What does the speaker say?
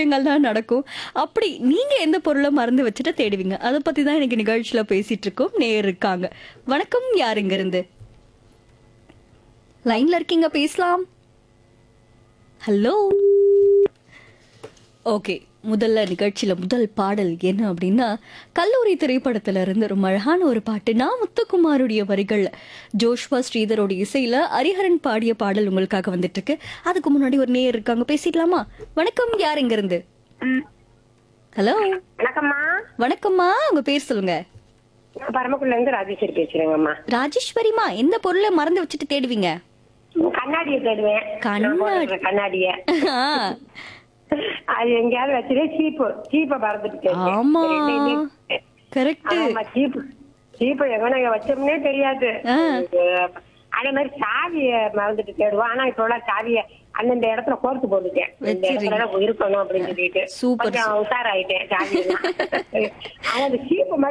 விஷயங்கள் தான் நடக்கும் அப்படி நீங்க எந்த பொருளை மறந்து வச்சுட்டு தேடுவீங்க அதை பத்தி தான் இன்னைக்கு நிகழ்ச்சியில பேசிட்டு இருக்கோம் நேர் இருக்காங்க வணக்கம் யாருங்க இருந்து லைன்ல இருக்கீங்க பேசலாம் ஹலோ ஓகே முதல்ல நிகழ்ச்சியில முதல் பாடல் என்ன அப்படின்னா கல்லூரி திரைப்படத்துல இருந்து ரொம்ப அழகான ஒரு பாட்டு நான் முத்துக்குமாருடைய வரிகள் ஜோஷ்வா ஸ்ரீதரோட இசையில ஹரிஹரன் பாடிய பாடல் உங்களுக்காக வந்துட்டு இருக்கு அதுக்கு முன்னாடி ஒரு நேர் இருக்காங்க பேசிக்கலாமா வணக்கம் யார் எங்க இருந்து ஹலோ வணக்கம்மா வணக்கம்மா உங்க பேர் சொல்லுங்க நான் பரமக்குடில இருந்து ராஜேஸ்வரி பேசுறேங்கம்மா ராஜேஸ்வரிமா எந்த பொருளை மறந்து வச்சுட்டு தேடுவீங்க கண்ணாடியை தேடுவேன் கண்ணாடி. நான் போட்டிருக்கிற கண்ணாடிய ஆ, அது எங்கேயாவது வச்சுட்டு சீப்பு சீப்பை மறந்துட்டு தேடுவேன். ஆமா சரி, இன்னைக்கு- கரெக்ட் ஆமா சீப்பு சீப்பை எங்க வச்சோம்னே தெரியாது ஆ. அதே மாதிரி சாவிய மறந்துட்டு தேடுவோம் ஆனா இப்ப உள்ள சாவிய அந்தந்த இடத்துல கோர்த்து போட்டுட்டேன் இந்த வச்சிடுறீங்க. இடத்துல தான் இருக்கணும் அப்படின்னு சொல்லிட்டு சூப்பர், கொஞ்சம் உஷாராயிட்டேன் சாவி ஆனா அந்த சீப்பு